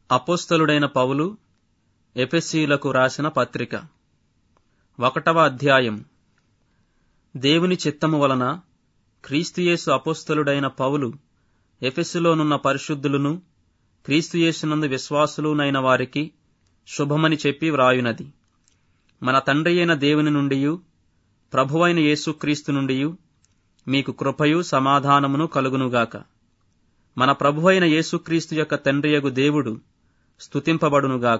అపోస్తలుడైన పౌలు ఎఫెసీలకు రాసిన పత్రిక ఒకటవ అధ్యాయం దేవుని చిత్తము వలన క్రీస్తుయేసు అపోస్తలుడైన పౌలు ఎఫెసులోనున్న పరిశుద్ధులను క్రీస్తుయేసునందు విశ్వాసులునైన వారికి శుభమని చెప్పి వ్రాయునది మన తండ్రి అయిన దేవుని నుండియు ప్రభువైన యేసుక్రీస్తు నుండియు మీకు కృపయు సమాధానమును కలుగునుగాక మన ప్రభువైన యేసుక్రీస్తు యొక్క తండ్రియగు దేవుడు స్తుతింపబడునుగాక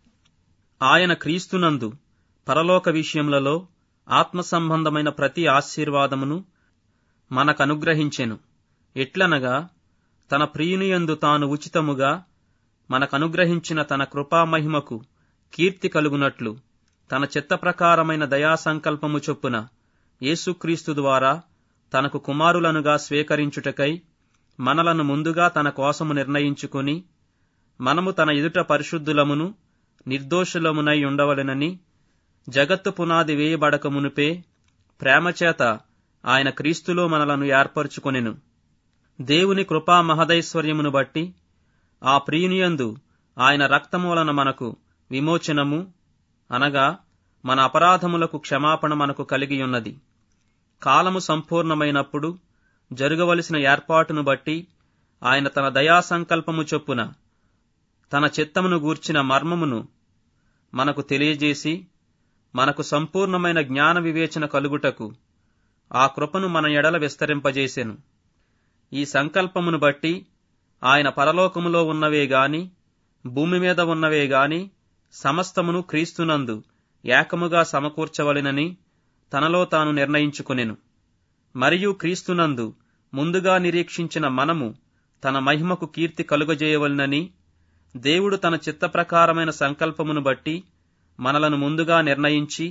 ఆయన క్రీస్తునందు పరలోక విషయములలో ఆత్మ సంబంధమైన ప్రతి ఆశీర్వాదమును మనకనుగ్రహించెను ఎట్లనగా తన ప్రియునియందు తాను ఉచితముగా మనకనుగ్రహించిన తన కృపామహిమకు కీర్తి కలుగునట్లు తన చిత్త ప్రకారమైన దయాసంకల్పము చొప్పున యేసుక్రీస్తు ద్వారా తనకు కుమారులనుగా స్వీకరించుటకై మనలను ముందుగా తన కోసము నిర్ణయించుకుని మనము తన ఎదుట పరిశుద్ధులమును నిర్దోషులమునై ఉండవలెనని జగత్తు పునాది వేయబడక మునుపే ప్రేమచేత ఆయన క్రీస్తులో మనలను ఏర్పరచుకొనెను దేవుని కృపా మహదైశ్వర్యమును బట్టి ఆ ప్రియునియందు ఆయన రక్తము వలన మనకు విమోచనము అనగా మన అపరాధములకు క్షమాపణ మనకు కలిగియున్నది కాలము సంపూర్ణమైనప్పుడు జరగవలసిన ఏర్పాటును బట్టి ఆయన తన దయా సంకల్పము చొప్పున తన చిత్తమును గూర్చిన మర్మమును మనకు తెలియజేసి మనకు సంపూర్ణమైన జ్ఞాన వివేచన కలుగుటకు ఆ కృపను మన ఎడల విస్తరింపజేసెను ఈ సంకల్పమును బట్టి ఆయన పరలోకములో ఉన్నవే గాని భూమి మీద ఉన్నవే గాని సమస్తమును క్రీస్తునందు ఏకముగా సమకూర్చవలెనని తనలో తాను నిర్ణయించుకొనెను మరియు క్రీస్తునందు ముందుగా నిరీక్షించిన మనము తన మహిమకు కీర్తి కలుగజేయవలనని దేవుడు తన చిత్త ప్రకారమైన సంకల్పమును బట్టి మనలను ముందుగా నిర్ణయించి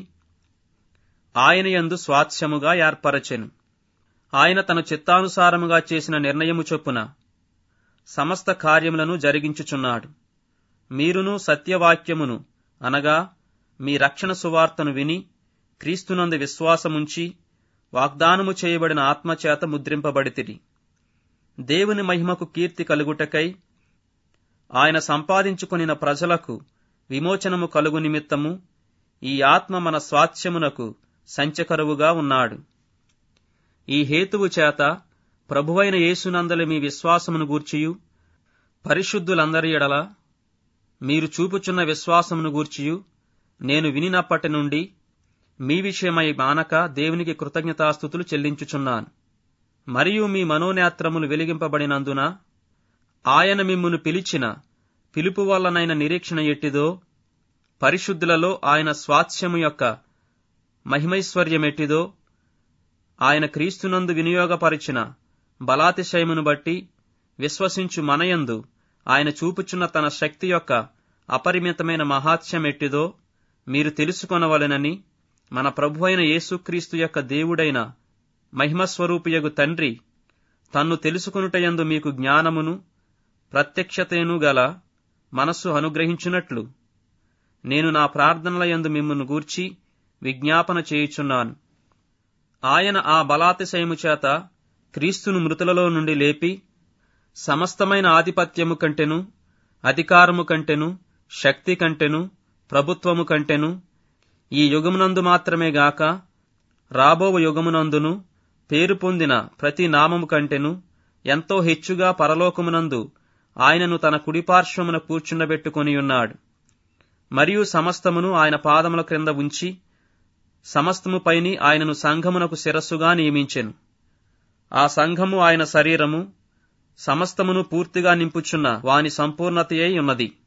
ఆయన యందు స్వాత్స్యముగా ఏర్పరచెను ఆయన తన చిత్తానుసారముగా చేసిన నిర్ణయము చొప్పున సమస్త కార్యములను జరిగించుచున్నాడు మీరును సత్యవాక్యమును అనగా మీ రక్షణ సువార్తను విని క్రీస్తునందు విశ్వాసముంచి వాగ్దానము చేయబడిన ఆత్మచేత ముద్రింపబడితిరి దేవుని మహిమకు కీర్తి కలుగుటకై ఆయన సంపాదించుకొనిన ప్రజలకు విమోచనము కలుగు నిమిత్తము ఈ ఆత్మ మన స్వాస్థ్యమునకు సంచకరువుగా ఉన్నాడు ఈ హేతువు చేత ప్రభువైన యేసునందలి మీ విశ్వాసమును గూర్చియు పరిశుద్ధులందరి ఎడల మీరు చూపుచున్న విశ్వాసమును గూర్చియు నేను వినినప్పటి నుండి మీ విషయమై మానక దేవునికి కృతజ్ఞతాస్థుతులు చెల్లించుచున్నాను మరియు మీ మనోనేత్రములు వెలిగింపబడినందున ఆయన మిమ్మును పిలిచిన పిలుపు వల్లనైన నిరీక్షణ ఎట్టిదో పరిశుద్ధులలో ఆయన స్వాస్థ్యము యొక్క మహిమైశ్వర్యమెట్టిదో ఆయన క్రీస్తునందు వినియోగపరిచిన బలాతిశయమును బట్టి విశ్వసించు మనయందు ఆయన చూపుచున్న తన శక్తి యొక్క అపరిమితమైన మహాత్స్యమెట్టిదో మీరు తెలుసుకొనవలెనని మన ప్రభు అయిన యేసుక్రీస్తు యొక్క దేవుడైన మహిమస్వరూపియగు తండ్రి తన్ను తెలుసుకొనుటయందు మీకు జ్ఞానమును ప్రత్యక్షతేను గల మనస్సు అనుగ్రహించున్నట్లు నేను నా ప్రార్థనల యందు మిమ్మల్ని గూర్చి విజ్ఞాపన చేయుచున్నాను ఆయన ఆ బలాతిశయము చేత క్రీస్తును మృతులలో నుండి లేపి సమస్తమైన ఆధిపత్యము కంటెను అధికారము కంటెను శక్తి కంటెను ప్రభుత్వము కంటెను ఈ యుగమునందు మాత్రమే గాక రాబో యుగమునందును పేరు పొందిన ప్రతి నామము కంటెను ఎంతో హెచ్చుగా పరలోకమునందు ఆయనను తన కుడిపార్శ్వమున కూర్చుండబెట్టుకొని ఉన్నాడు మరియు సమస్తమును ఆయన పాదముల క్రింద ఉంచి సమస్తము పైని ఆయనను సంఘమునకు శిరస్సుగా నియమించెను ఆ సంఘము ఆయన శరీరము సమస్తమును పూర్తిగా నింపుచున్న వాని సంపూర్ణతయై ఉన్నది